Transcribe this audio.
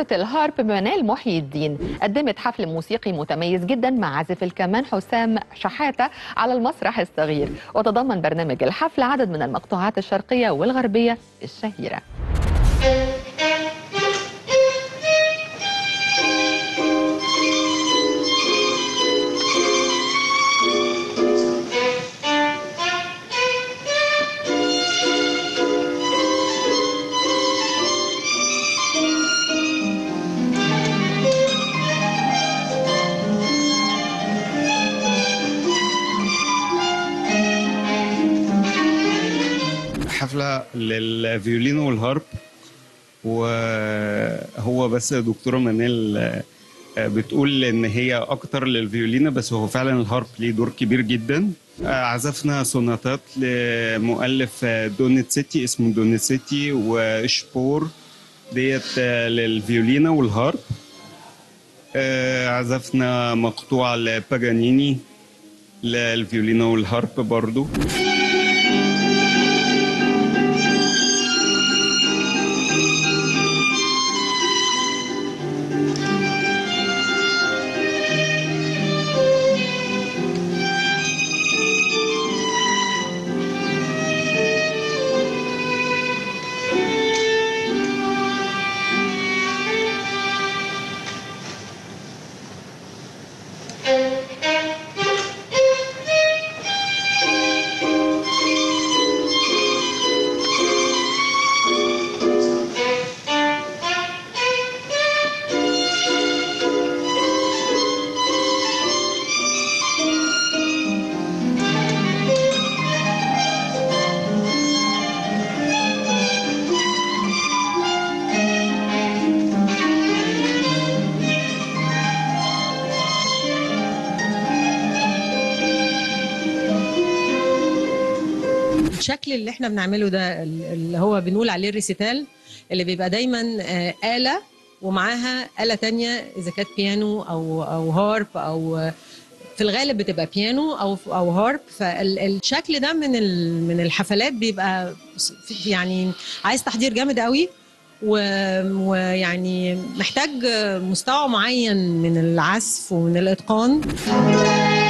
عازفة الهارب منال محي الدين قدمت حفل موسيقي متميز جدا مع عازف الكمان حسام شحاتة على المسرح الصغير وتضمن برنامج الحفل عدد من المقطوعات الشرقية والغربية الشهيرة حفلة للفيولينو والهارب وهو بس دكتورة منال بتقول ان هي اكتر للفيولينا بس هو فعلا الهارب ليه دور كبير جدا عزفنا سوناتات لمؤلف دونيتسيتي اسمه دونيتسيتي وشبور ديت للفيولينا والهارب عزفنا مقطوعة لباجانيني للفيولينا والهارب برضو الشكل اللي احنا بنعمله ده اللي هو بنقول عليه الريسيتال اللي بيبقى دايما آلة ومعاها آلة تانية إذا كانت بيانو أو أو هارب أو في الغالب بتبقى بيانو أو أو هارب فالشكل ده من من الحفلات بيبقى يعني عايز تحضير جامد قوي ويعني محتاج مستوى معين من العزف ومن الإتقان